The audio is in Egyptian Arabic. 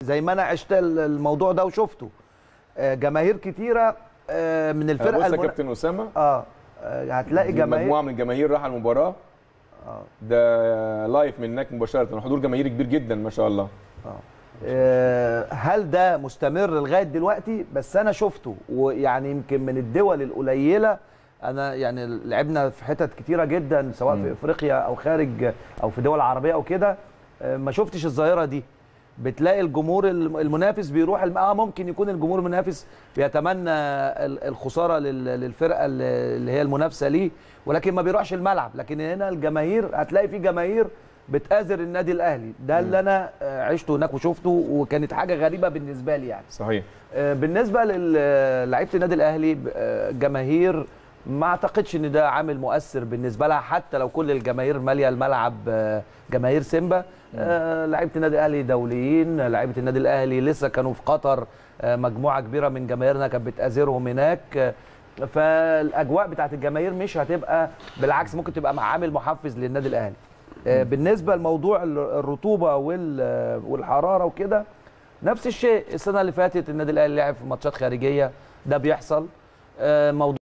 زي ما انا عشت الموضوع ده وشفته آه، جماهير كتيره آه، من الفرقه بص يا المنا- كابتن اسامه اه آه، هتلاقي دي جماهير مجموعه من الجماهير راح المباراه آه. ده لايف من هناك مباشره حضور جماهيري كبير جدا ما شاء الله آه، هل ده مستمر لغايه دلوقتي بس انا شفته ويعني يمكن من الدول القليله انا يعني لعبنا في حتت كتيره جدا سواء في مم. افريقيا او خارج او في دول عربيه او كده آه، ما شفتش الظاهره دي بتلاقي الجمهور الم- المنافس بيروح الم- اه ممكن يكون الجمهور المنافس بيتمنى ال- الخساره لل- للفرقه اللي اللي هي المنافسه ليه ولكن ما بيروحش الملعب لكن هنا الجماهير هتلاقي في جماهير بتآزر النادي الاهلي ده اللي انا آه، عشته هناك وشفته وكانت حاجه غريبه بالنسبه لي يعني صحيح آه، بالنسبه للعيبه النادي الاهلي آه، جماهير ما اعتقدش ان ده عامل مؤثر بالنسبه لها حتى لو كل الجماهير ماليه الملعب آه، جماهير سيمبا آه، لعيبه النادي الاهلي دوليين لعيبه النادي الاهلي لسه كانوا في قطر آه، مجموعه كبيره من جماهيرنا كانت بتآزرهم هناك آه، فالاجواء بتاعت الجماهير مش هتبقى بالعكس ممكن تبقى مع عامل محفز للنادي الاهلي آه، بالنسبه لموضوع ال- الرطوبه وال- والحراره وكده نفس الشيء السنه اللي فاتت النادي الاهلي لعب في ماتشات خارجيه ده بيحصل آه، موضوع